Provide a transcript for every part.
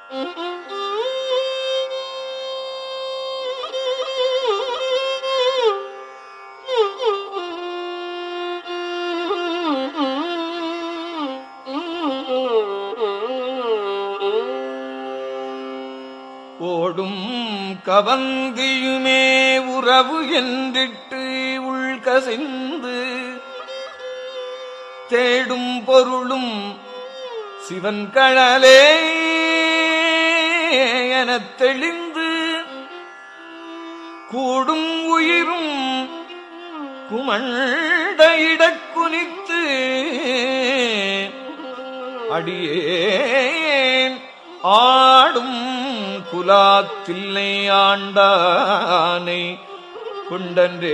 ஓடும் கவந்தியுமே உறவு என்றிட்டு உள்கசிந்து தேடும் பொருளும் சிவன் கழலே எனத் தெளிந்து கூடும் உயிரும் குமண்ட இடக்குனித்து அடியேன் ஆடும் குலாத்தில்லை ஆண்டானை கொண்டன்றே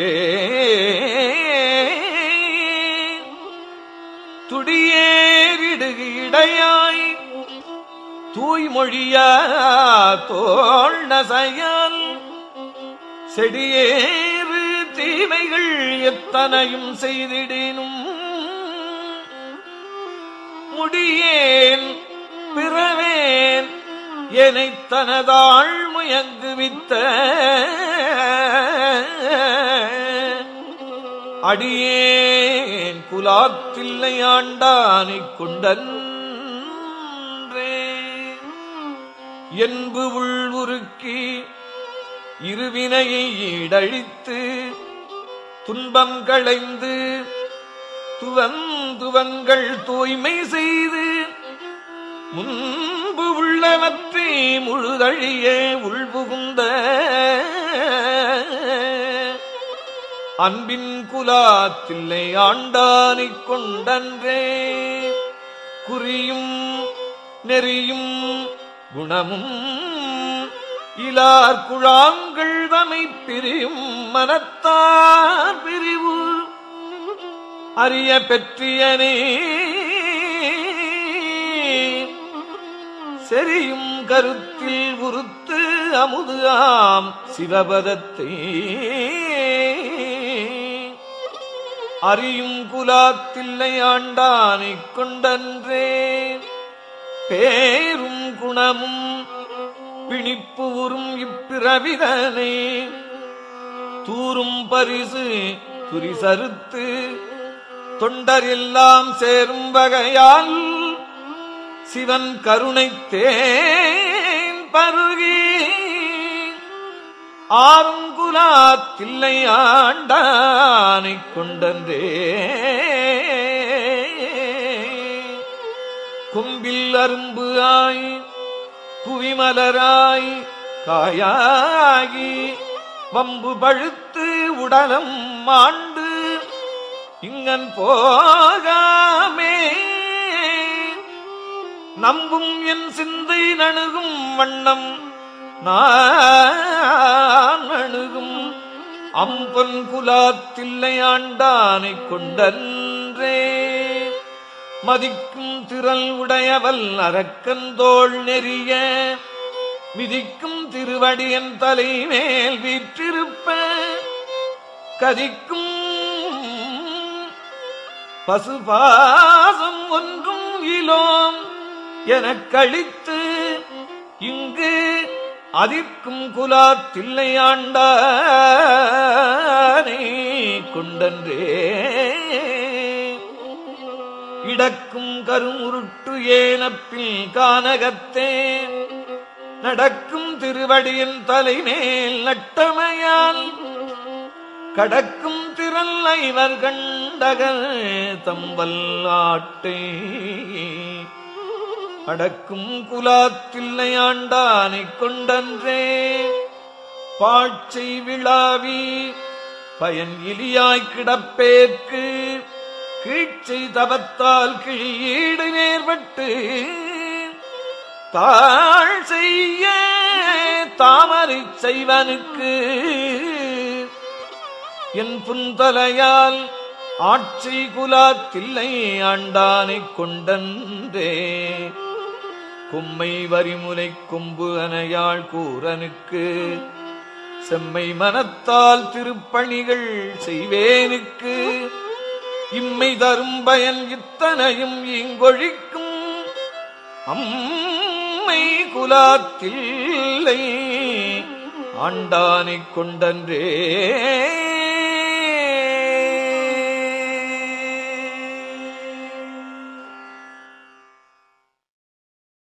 துடியேறிடுகு இடையாய் தூய்மொழியா தோல் நசையால் செடியேறு தீமைகள் எத்தனையும் செய்திடினும் முடியேன் பிறவேன் என்னை தனதாள் முயங்குவித்த அடியேன் குலாத்தில்லை ஆண்டானைக் கொண்டன்றே என்பு உள்வுருக்கி இருவினையை ஈடழித்து துன்பம் களைந்து துவந்துவங்கள் தூய்மை செய்து முன்பு உள்ளவற்றை முழுதழிய உள்புகுந்த அன்பின் குலாத்தில்லை ஆண்டானைக் கொண்டன்றே குறியும் நெறியும் குணமும் இலார் குழாங்கள் தமை பிரியும் மனத்தார் பிரிவு அறிய பெற்றியனே செரியும் கருத்தில் உறுத்து அமுது ஆம் சிவபதத்தை அறியும் குலாத்தில்லை ஆண்டானைக் கொண்டன்றே பேரும் குணமும் பிணிப்பு உறும் இப்பிறவிதனை தூரும் பரிசு துரிசறுத்து தொண்டர் எல்லாம் சேரும் வகையால் சிவன் கருணை தேன் பருகி ஆறுங்குலாத்தில்லை ஆண்டானைக் கொண்டன்றே கும்பில் அரும்பு ஆய் குவிமலராய் காயாகி வம்பு பழுத்து உடலம் மாண்டு இங்கன் போகாமே நம்பும் என் சிந்தை நணுகும் வண்ணம் நான் அணுகும் அம்பன் குலாத்தில்லை ஆண்டானைக் கொண்டன்றே மதிக்கும் திரள் உடையவல் அரக்கந்தோள் நெறிய மிதிக்கும் திருவடியன் தலைமேல் வீற்றிருப்ப கதிக்கும் பசுபாசம் ஒன்றும் இலோம் எனக் கழித்து இங்கு அதிர்க்கும் குலாத்தில்லை ஆண்டானே கொண்டன்றே இடக்கும் கருமுருட்டு ஏனப்பில் கானகத்தே நடக்கும் திருவடியின் தலைமேல் நட்டமையால் கடக்கும் திரள் ஐவர் கண்டகல் தம்பல் ஆட்டை அடக்கும் குலாத்தில்லை ஆண்டானைக் கொண்டன்றே பாட்சை விழாவி பயன் இலியாய் கிடப்பேற்கு கீழ்ச்சை தவத்தால் கிழியீடு நேர்பட்டு தாழ் செய்ய தாமரை செய்வனுக்கு என் புந்தலையால் ஆட்சி குலாத்தில்லை ஆண்டானைக் கொண்டன்றே கும்மை வரிமுலை கொம்பு அனையாள் கூரனுக்கு செம்மை மனத்தால் திருப்பணிகள் செய்வேனுக்கு இம்மை தரும் பயன் இத்தனையும் இங்கொழிக்கும் அம் அம்மை குலாத்தில்லை ஆண்டானைக் கொண்டன்றே